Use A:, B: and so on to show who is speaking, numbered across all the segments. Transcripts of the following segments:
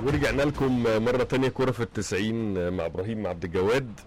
A: ورجعنا لكم مرة تانية كرة في التسعين مع إبراهيم عبد الجواد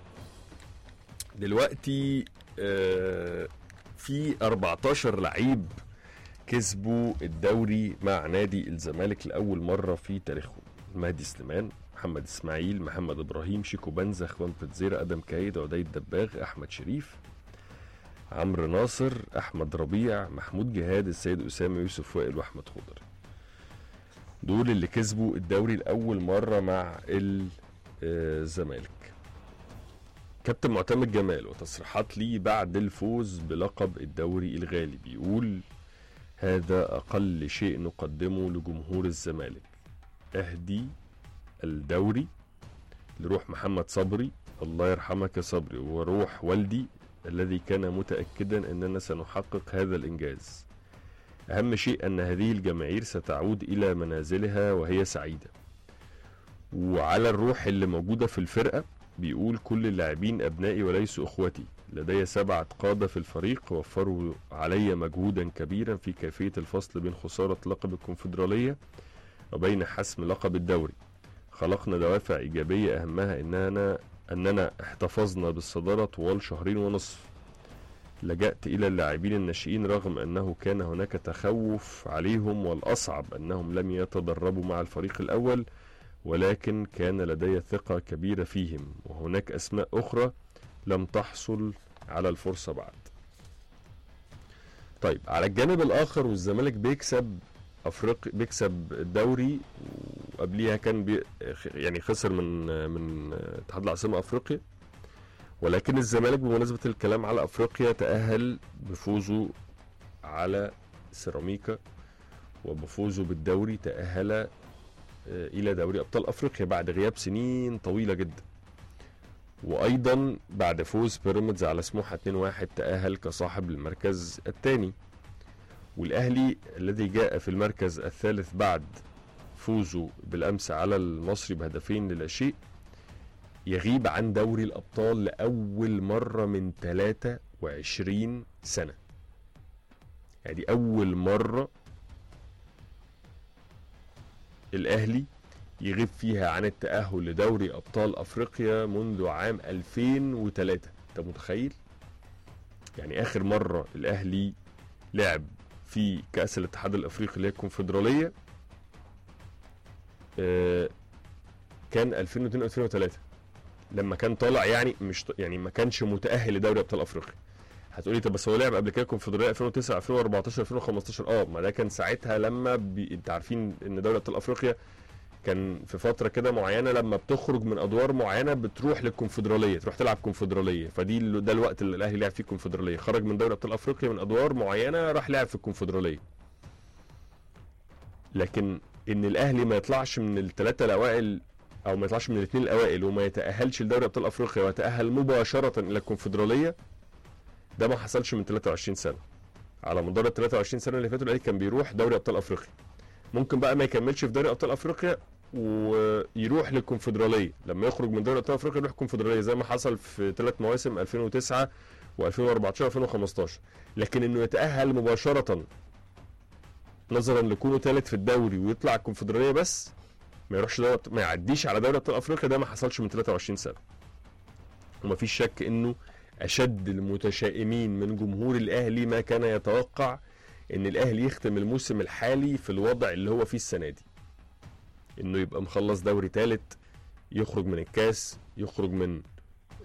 A: دلوقتي آه، في 14 لعيب كسبوا الدوري مع نادي الزمالك لأول مرة في تاريخهم مهدي سليمان محمد إسماعيل محمد إبراهيم شيكو بنزا خوان بتزيرة أدم كايد عديد دباغ أحمد شريف عمرو ناصر أحمد ربيع محمود جهاد السيد أسامة يوسف وائل وأحمد خضر دول اللي كسبوا الدوري لأول مرة مع الزمالك كابتن معتمد جمال وتصريحات ليه بعد الفوز بلقب الدوري الغالي بيقول هذا أقل شيء نقدمه لجمهور الزمالك أهدي الدوري لروح محمد صبري الله يرحمك يا صبري وروح والدي الذي كان متأكدا أننا سنحقق هذا الإنجاز أهم شيء أن هذه الجماهير ستعود إلى منازلها وهي سعيدة وعلى الروح اللي موجودة في الفرقة بيقول كل اللاعبين أبنائي وليسوا إخوتي لدي سبعة قادة في الفريق وفروا علي مجهودا كبيرا في كيفية الفصل بين خسارة لقب الكونفدرالية وبين حسم لقب الدوري خلقنا دوافع إيجابية أهمها إننا أننا احتفظنا بالصدارة طوال شهرين ونصف لجأت إلى اللاعبين الناشئين رغم أنه كان هناك تخوف عليهم والأصعب أنهم لم يتدربوا مع الفريق الأول ولكن كان لدي ثقة كبيرة فيهم وهناك أسماء أخرى لم تحصل على الفرصة بعد طيب على الجانب الآخر والزمالك بيكسب أفريقيا بيكسب الدوري وقبليها كان بي يعني خسر من من اتحاد العاصمة أفريقيا ولكن الزمالك بمناسبة الكلام على أفريقيا تأهل بفوزه على سيراميكا وبفوزه بالدوري تأهل آه، إلى دوري أبطال أفريقيا بعد غياب سنين طويلة جدا وأيضا بعد فوز بيراميدز على سموحة 2-1 تأهل كصاحب المركز الثاني والأهلي الذي جاء في المركز الثالث بعد فوزه بالأمس على المصري بهدفين للا شيء يغيب عن دوري الأبطال لأول مرة من 23 سنة يعني أول مرة الأهلي يغيب فيها عن التأهل لدوري أبطال أفريقيا منذ عام 2003 أنت متخيل؟ يعني آخر مرة الأهلي لعب في كأس الاتحاد الأفريقي اللي هي الكونفدرالية آه، كان 2002 2003 لما كان طالع يعني مش ط- يعني ما كانش متأهل لدوري أبطال أفريقيا هتقولي طب بس هو لعب قبل كده الكونفدرالية 2009 2014 2015 اه ما ده كان ساعتها لما بي... انت عارفين ان دوري ابطال افريقيا كان في فتره كده معينه لما بتخرج من ادوار معينه بتروح للكونفدراليه تروح تلعب كونفدراليه فدي ال- ده الوقت اللي الاهلي لعب فيه الكونفدراليه خرج من دوري ابطال افريقيا من ادوار معينه راح لعب في الكونفدراليه لكن ان الاهلي ما يطلعش من الثلاثه الاوائل او ما يطلعش من الاثنين الاوائل وما يتاهلش لدوري ابطال افريقيا ويتاهل مباشره الى الكونفدراليه ده ما حصلش من 23 سنه على مدار ال 23 سنه اللي فاتوا الاهلي كان بيروح دوري ابطال افريقيا ممكن بقى ما يكملش في دوري ابطال افريقيا ويروح للكونفدراليه لما يخرج من دوري ابطال افريقيا يروح الكونفدراليه زي ما حصل في ثلاث مواسم 2009 و2014 و2015 لكن انه يتاهل مباشره نظرا لكونه ثالث في الدوري ويطلع الكونفدراليه بس ما يروحش دوري ما يعديش على دوري ابطال افريقيا ده ما حصلش من 23 سنه ومفيش شك انه اشد المتشائمين من جمهور الاهلي ما كان يتوقع ان الاهلي يختم الموسم الحالي في الوضع اللي هو فيه السنه دي انه يبقى مخلص دوري ثالث يخرج من الكاس يخرج من